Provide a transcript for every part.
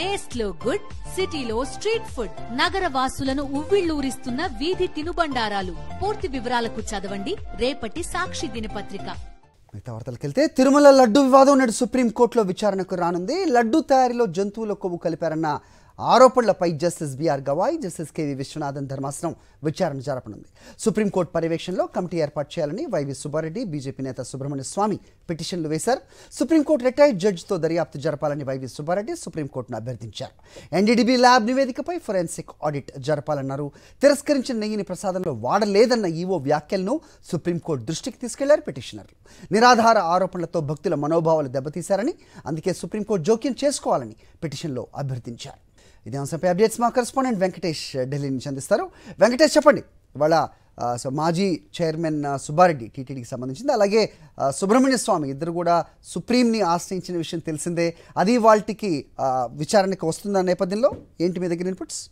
Taste లో good సిటీలో street food నగర వాసులను ఉవ్విళ్లూరిస్తున్న వీధి తినుబండారాలు పూర్తి వివరాలకు చదవండి రేపటి సాక్షి దినపత్రిక మిగతా వార్తలకు వెళ్తే తిరుమల లడ్డు వివాదం నేడు సుప్రీంకోర్టులో విచారణకు రానుంది లడ్డు తయారీలో జంతువుల కొవ్వు కలిపారన్న ఆరోపణలపై justice B R Gavai justice K V Viswanathan ధర్మాసనం విచారణ జరపనుంది సుప్రీంకోర్టు పర్యవేక్షణలో కమిటీ ఏర్పాటు చేయాలని వైవి సుబ్బారెడ్డి బీజేపీ నేత సుబ్రహ్మణ్య స్వామి పిటిషన్లు వేశారు సుప్రీంకోర్టు రిటైర్డ్ జడ్జితో దర్యాప్తు జరపాలని వైవి సుబ్బారెడ్డి సుప్రీంకోర్టును అభ్యర్థించారు ఎన్డీడీబీ ల్యాబ్ నివేదికపై ఫోరెన్సిక్ ఆడిట్ జరపాలన్నారు తిరస్కరించిన నెయ్యిని ప్రసాదంలో వాడలేదన్న ఈవో వ్యాఖ్యలను సుప్రీంకోర్టు దృష్టికి తీసుకెళ్లారు పిటిషనర్లు నిరాధార ఆరోపణలతో భక్తుల మనోభావాలు దెబ్బతీశారని అందుకే సుప్రీంకోర్టు జోక్యం చేసుకోవాలని పిటిషన్లో అభ్యర్థించారు ఇదే అంశంపై అప్డేట్స్ మా కరెస్పాండెంట్ వెంకటేష్ ఢిల్లీ నుంచి అందిస్తారు వెంకటేష్ చెప్పండి ఇవాళ ఆ, సో మాజీ చైర్మన్ ఆ, సుబ్బారెడ్డి టీటీడీకి సంబంధించింది అలాగే ఆ, సుబ్రహ్మణ్య స్వామి ఇద్దరు కూడా సుప్రీంని ఆశ్రయించిన విషయం తెలిసిందే అది వాళ్ళకి విచారణకు వస్తున్న నేపథ్యంలో ఏంటి మీ దగ్గర ఇన్పుట్స్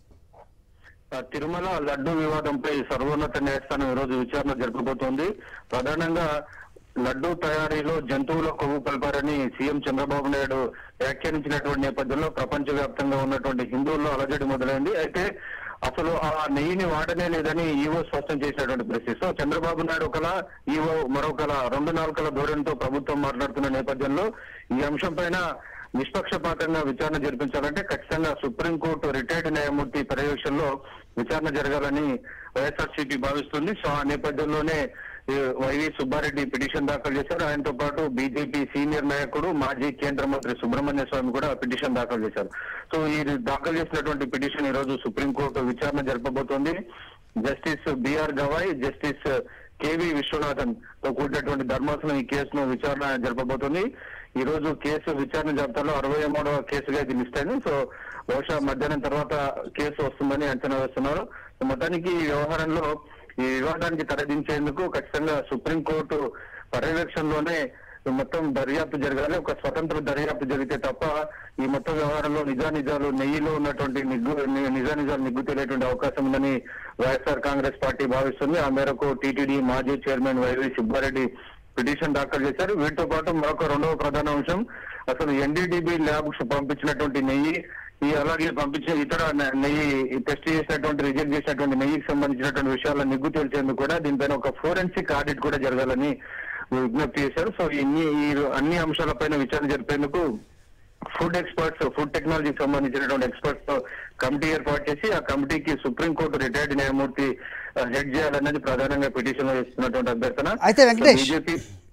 ఆ తిరుమల లడ్డు వివాదంపై సర్వోన్నత న్యాయస్థానం ఈ రోజు విచారణ జరపబోతోంది ప్రధానంగా లడ్డు తయారీలో జంతువుల కొవ్వు కలపారని సీఎం చంద్రబాబు నాయుడు వ్యాఖ్యానించినటువంటి నేపథ్యంలో ప్రపంచ వ్యాప్తంగా ఉన్నటువంటి హిందువుల్లో అలజడి మొదలైంది అయితే అసలు ఆ నెయ్యిని వాడనే లేదని ఈవో స్పష్టం చేసినటువంటి పరిస్థితి సో చంద్రబాబు నాయుడు ఒకలా ఈవో మరొకలా రెండు నాలుకల ధోరణితో ప్రభుత్వం మాట్లాడుతున్న నేపథ్యంలో ఈ అంశం పైన నిష్పక్షపాతంగా విచారణ జరిపించాలంటే ఖచ్చితంగా సుప్రీంకోర్టు రిటైర్డ్ న్యాయమూర్తి పర్యవేక్షణలో విచారణ జరగాలని వైఎస్ఆర్సీపీ భావిస్తుంది సో ఆ నేపథ్యంలోనే ఈ వైవి సుబ్బారెడ్డి పిటిషన్ దాఖలు చేశారు ఆయనతో పాటు బీజేపీ సీనియర్ నాయకుడు మాజీ కేంద్ర మంత్రి సుబ్రహ్మణ్య స్వామి కూడా పిటిషన్ దాఖలు చేశారు సో ఈ దాఖలు చేసినటువంటి పిటిషన్ ఈ రోజు సుప్రీంకోర్టు విచారణ జరపబోతోంది justice B R Gavai justice K V Viswanathan తో కూడినటువంటి ధర్మాసనం ఈ కేసును విచారణ జరపబోతుంది ఈ రోజు కేసు విచారణ జాబితాలో అరవై మూడవ కేసుగా ఇది లిస్ట్ అయింది సో బహుశా మధ్యాహ్నం తర్వాత కేసు వస్తుందని అంచనా వేస్తున్నారు సో మొత్తానికి ఈ వ్యవహారంలో ఈ వివాదానికి తరలించేందుకు ఖచ్చితంగా సుప్రీంకోర్టు పర్యవేక్షణలోనే ఈ మొత్తం దర్యాప్తు జరగాలి ఒక స్వతంత్ర దర్యాప్తు జరిగితే తప్ప ఈ మొత్తం వ్యవహారంలో నిజానిజాలు నెయ్యిలో ఉన్నటువంటి నిగ్గు ని- నిజానిజాలు నిగ్గు తెలియటువంటి అవకాశం ఉందని వైఎస్ఆర్ కాంగ్రెస్ పార్టీ భావిస్తుంది ఆ మేరకు టీటీడీ మాజీ చైర్మన్ వైవి సుబ్బారెడ్డి పిటిషన్ దాఖలు చేశారు వీటితో పాటు మరొక రెండవ ప్రధాన అంశం అసలు ఎన్డీడీబీ ల్యాబ్ పంపించినటువంటి నెయ్యి ఈ అలాగే పంపించిన ఇతర నె- నెయ్యి టెస్ట్ చేసినటువంటి రిజెక్ట్ చేసినటువంటి నెయ్యికి సంబంధించినటువంటి విషయాలను నిగ్గు తెలిసేందుకు కూడా దీనిపైన ఒక ఫోరెన్సిక్ ఆడిట్ కూడా జరగాలని విజ్ఞప్తి చేశారు సో ఇన్ని ఈ అన్ని అంశాలపైన విచారణ జరిపేందుకు ఫుడ్ ఎక్స్పర్ట్స్ ఫుడ్ టెక్నాలజీకి సంబంధించినటువంటి ఎక్స్పర్ట్స్ తో కమిటీ ఏర్పాటు చేసి ఆ కమిటీకి సుప్రీంకోర్టు రిటైర్డ్ న్యాయమూర్తి హెడ్ చేయాలన్నది ప్రధానంగా పిటిషన్ లో ఇస్తున్నటువంటి అభ్యర్థన అయితే వెంకటేష్, బీజేపీ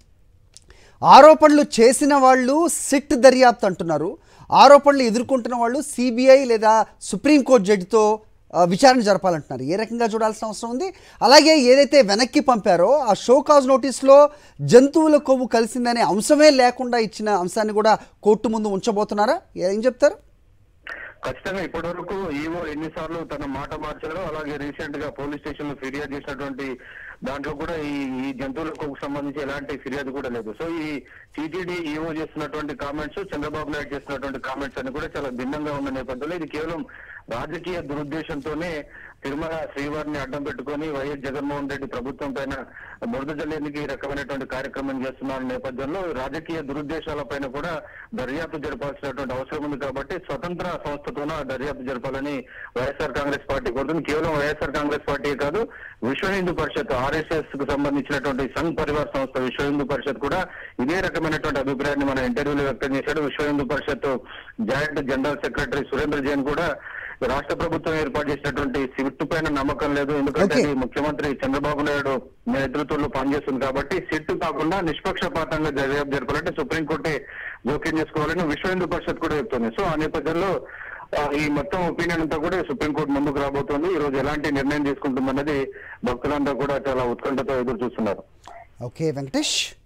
ఆరోపణలు చేసిన వాళ్ళు సిట్ దర్యాప్తు అంటున్నారు ఆరోపణలు ఎదుర్కొంటున్న వాళ్ళు సిబిఐ లేదా సుప్రీంకోర్టు జడ్జితో ఆ, విచారణ జరపాలంటున్నారు ఏ రకంగా చూడాల్సిన అవసరం ఉంది అలాగే ఏదైతే వెనక్కి పంపారో ఆ షో కాజ్ నోటీస్లో జంతువుల కొవ్వు కలిసిందనే అంశమే లేకుండా ఇచ్చిన అంశాన్ని కూడా కోర్టు ముందు ఉంచబోతున్నారా ఏం చెప్తారు ఖచ్చితంగా ఇప్పటి వరకు ఈవో ఎన్నిసార్లు తన మాట మార్చారో అలాగే రీసెంట్ గా పోలీస్ స్టేషన్ లో ఫిర్యాదు చేసినటువంటి దాంట్లో కూడా ఈ ఈ జంతువులకు సంబంధించి ఎలాంటి ఫిర్యాదు కూడా లేదు సో ఈ టీటీడీ ఈవో చేస్తున్నటువంటి కామెంట్స్ చంద్రబాబు నాయుడు చేస్తున్నటువంటి కామెంట్స్ అన్ని కూడా చాలా భిన్నంగా ఉన్న నేపథ్యంలో ఇది కేవలం రాజకీయ దురుద్దేశంతోనే తిరుమల శ్రీవారిని అడ్డం పెట్టుకొని వైఎస్ జగన్మోహన్ రెడ్డి ప్రభుత్వం పైన బురద జల్లేందుకు ఈ రకమైనటువంటి కార్యక్రమం చేస్తున్న నేపథ్యంలో రాజకీయ దురుద్దేశాల పైన కూడా దర్యాప్తు జరపాల్సినటువంటి అవసరం ఉంది కాబట్టి స్వతంత్ర సంస్థతోన దర్యాప్తు జరపాలని వైఎస్ఆర్ కాంగ్రెస్ పార్టీ కోరుతుంది కేవలం వైఎస్ఆర్ కాంగ్రెస్ పార్టీ కాదు విశ్వ హిందూ పరిషత్ ఆర్ఎస్ఎస్ కు సంబంధించినటువంటి సంఘ్ పరివార్ సంస్థ విశ్వ హిందూ పరిషత్ కూడా ఇదే రకమైనటువంటి అభిప్రాయాన్ని మన ఇంటర్వ్యూలో వ్యక్తం చేశాడు Vishwa Hindu Parishad joint general secretary Surendra Jain కూడా రాష్ట్ర ప్రభుత్వం ఏర్పాటు చేసినటువంటి సిట్ పైన నమ్మకం లేదు ఎందుకంటే Okay. అది ముఖ్యమంత్రి చంద్రబాబు నాయుడు నేతృత్వంలో పనిచేస్తుంది కాబట్టి సిట్ కాకుండా నిష్పక్షపాతంగా దర్యాప్తు జరపాలంటే సుప్రీంకోర్టే జోక్యం చేసుకోవాలని విశ్వ హిందూ పరిషత్ కూడా చెప్తుంది సో ఆ నేపథ్యంలో ఆ, ఈ మొత్తం ఒపీనియన్ అంతా కూడా సుప్రీంకోర్టు ముందుకు రాబోతోంది ఈ రోజు ఎలాంటి నిర్ణయం తీసుకుంటుందన్నది భక్తులంతా కూడా చాలా ఉత్కంఠతో ఎదురు చూస్తున్నారు ఓకే వెంకటేష్